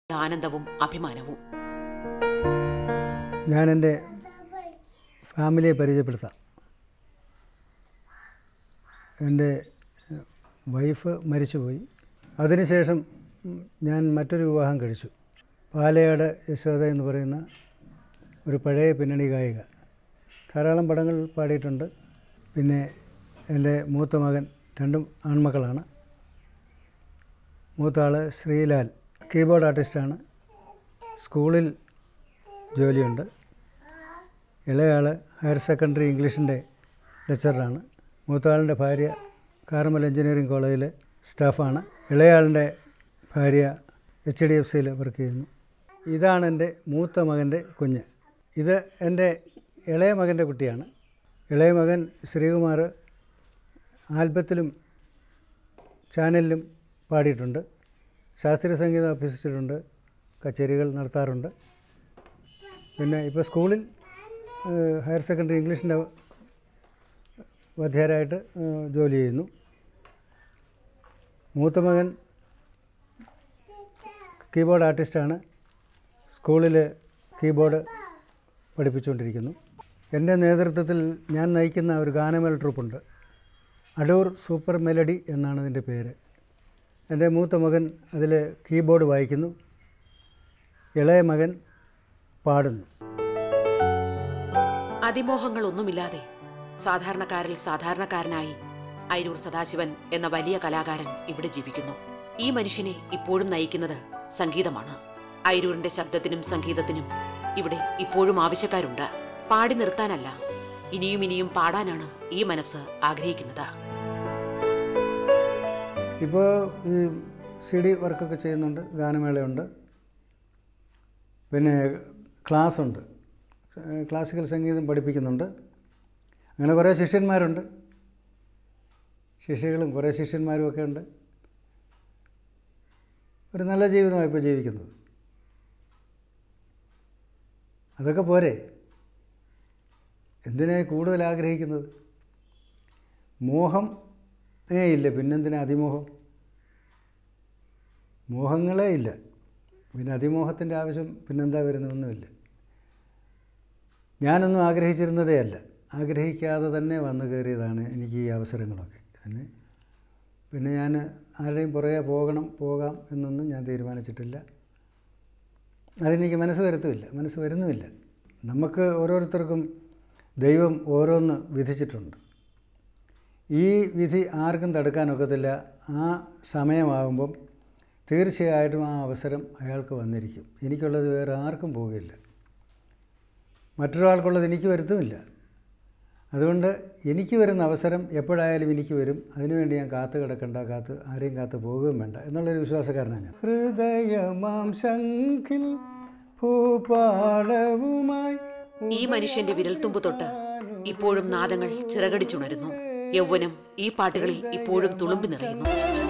ആനന്ദവും അഭിമാനവും ഞാൻ എൻ്റെ ഫാമിലിയെ പരിചയപ്പെടുത്താം എൻ്റെ വൈഫ് മരിച്ചുപോയി അതിനുശേഷം ഉം, ഞാൻ മറ്റൊരു വിവാഹം കഴിച്ചു പാലയാട് യശോദ എന്ന് പറയുന്ന ഒരു പഴയ പിന്നണി ഗായിക ധാരാളം പടങ്ങൾ പാടിയിട്ടുണ്ട് പിന്നെ എൻ്റെ മൂത്ത മകൻ രണ്ടും ആൺമക്കളാണ് മൂത്ത ആൾ ശ്രീലാൽ കീബോർഡ് ആർട്ടിസ്റ്റാണ് സ്കൂളിൽ ജോലിയുണ്ട് ഇളയാൾ ഹയർ സെക്കൻഡറി ഇംഗ്ലീഷിൻ്റെ ലെക്ചറാണ് മൂത്തയാളിൻ്റെ ഭാര്യ കാർമൽ എഞ്ചിനീയറിംഗ് കോളേജിലെ സ്റ്റാഫാണ് ഇളയാളിൻ്റെ ഭാര്യ എച്ച് ഡി എഫ് സിയിൽ വർക്ക് ചെയ്യുന്നു ഇതാണ് എൻ്റെ മൂത്ത മകൻ്റെ കുഞ്ഞ് ഇത് എൻ്റെ ഇളയ മകൻ്റെ കുട്ടിയാണ് ഇളയ മകൻ ശ്രീകുമാർ ആൽബത്തിലും ചാനലിലും പാടിയിട്ടുണ്ട് ശാസ്ത്രീയ സംഗീതം അഭ്യസിച്ചിട്ടുണ്ട് കച്ചേരികൾ നടത്താറുണ്ട് പിന്നെ ഇപ്പോൾ സ്കൂളിൽ ഏഹ്, ഹയർ സെക്കൻഡറി ഇംഗ്ലീഷിൻ്റെ വാദ്യാരായിട്ട് ഏഹ്, ജോലി ചെയ്യുന്നു മൂത്ത മകൻ കീബോർഡ് ആർട്ടിസ്റ്റാണ് സ്കൂളിൽ കീബോർഡ് പഠിപ്പിച്ചുകൊണ്ടിരിക്കുന്നു എൻ്റെ നേതൃത്വത്തിൽ ഞാൻ നയിക്കുന്ന ഒരു ഗാനമേള ട്രൂപ്പുണ്ട് അടൂർ സൂപ്പർ മെലഡി എന്നാണ് ഇതിൻ്റെ പേര് എൻ്റെ മൂത്ത മകൻ അതിൽ കീബോർഡ് വായിക്കുന്നു ഇളയ മകൻ പാടുന്നു അതിമോഹങ്ങളൊന്നുമില്ലാതെ സാധാരണക്കാരിൽ സാധാരണക്കാരനായി അയിരൂർ സദാശിവൻ എന്ന വലിയ കലാകാരൻ ഇവിടെ ജീവിക്കുന്നു ഈ മനുഷ്യനെ ഇപ്പോഴും നയിക്കുന്നത് സംഗീതമാണ് അയിരൂരിന്റെ ശബ്ദത്തിനും സംഗീതത്തിനും ഇവിടെ ഇപ്പോഴും ആവശ്യക്കാരുണ്ട് പാടി നിർത്താനല്ല ഇനിയും ഇനിയും പാടാനാണ് ഈ മനസ്സ് ആഗ്രഹിക്കുന്നത് ഇപ്പോൾ ഈ സി ഡി വർക്കൊക്കെ ചെയ്യുന്നുണ്ട് ഗാനമേളയുണ്ട് പിന്നെ ക്ലാസ് ഉണ്ട് ഏഹ് ക്ലാസിക്കൽ സംഗീതം പഠിപ്പിക്കുന്നുണ്ട് അങ്ങനെ കുറേ ശിഷ്യന്മാരുണ്ട് ശിഷ്യകളും കുറേ ശിഷ്യന്മാരും ഒക്കെ ഉണ്ട് ഒരു നല്ല ജീവിതമാണ് ഇപ്പോൾ ജീവിക്കുന്നത് അതൊക്കെ പോരെ എന്തിനാ കൂടുതൽ ആഗ്രഹിക്കുന്നത് മോഹം ഏ ഇല്ല പിന്നെന്തിനാ അതിമോഹം മോഹങ്ങളേ ഇല്ല പിന്നെ അതിമോഹത്തിൻ്റെ ആവശ്യം പിന്നെന്താ വരുന്നതൊന്നുമില്ല ഞാനൊന്നും ആഗ്രഹിച്ചിരുന്നതേ അല്ല ആഗ്രഹിക്കാതെ തന്നെ വന്നു കയറിയതാണ് എനിക്ക് ഈ അവസരങ്ങളൊക്കെ പിന്നെ പിന്നെ ഞാൻ ആരുടെയും പുറകെ പോകണം പോകാം എന്നൊന്നും ഞാൻ തീരുമാനിച്ചിട്ടില്ല അതെനിക്ക് മനസ്സ് വരുത്തുമില്ല മനസ്സ് വരുന്നുമില്ല നമുക്ക് ഓരോരുത്തർക്കും ദൈവം ഓരോന്ന് വിധിച്ചിട്ടുണ്ട് ഈ വിധി ആർക്കും തടുക്കാനൊക്കത്തില്ല ആ സമയമാകുമ്പം തീർച്ചയായിട്ടും ആ അവസരം അയാൾക്ക് വന്നിരിക്കും എനിക്കുള്ളത് വേറെ ആർക്കും പോകില്ല മറ്റൊരാൾക്കുള്ളത് എനിക്ക് വരുത്തുമില്ല അതുകൊണ്ട് എനിക്ക് വരുന്ന അവസരം എപ്പോഴായാലും എനിക്ക് വരും അതിനുവേണ്ടി ഞാൻ കാത്തു കിടക്കണ്ട കാത്ത് ആരെയും കാത്ത് പോവുകയും വേണ്ട എന്നുള്ളൊരു വിശ്വാസക്കാരനാണ് ഞാൻ ഹൃദയമാം ശംഖിൽ ഭൂപാളവുമായി ഈ മനുഷ്യന്റെ വിരൽത്തുമ്പ് തൊട്ട് ഇപ്പോഴും നാദങ്ങൾ ചിറകടിച്ചുണരുന്നു യൗവനം ഈ പാട്ടുകളിൽ ഇപ്പോഴും തുളുമ്പി നിറയുന്നു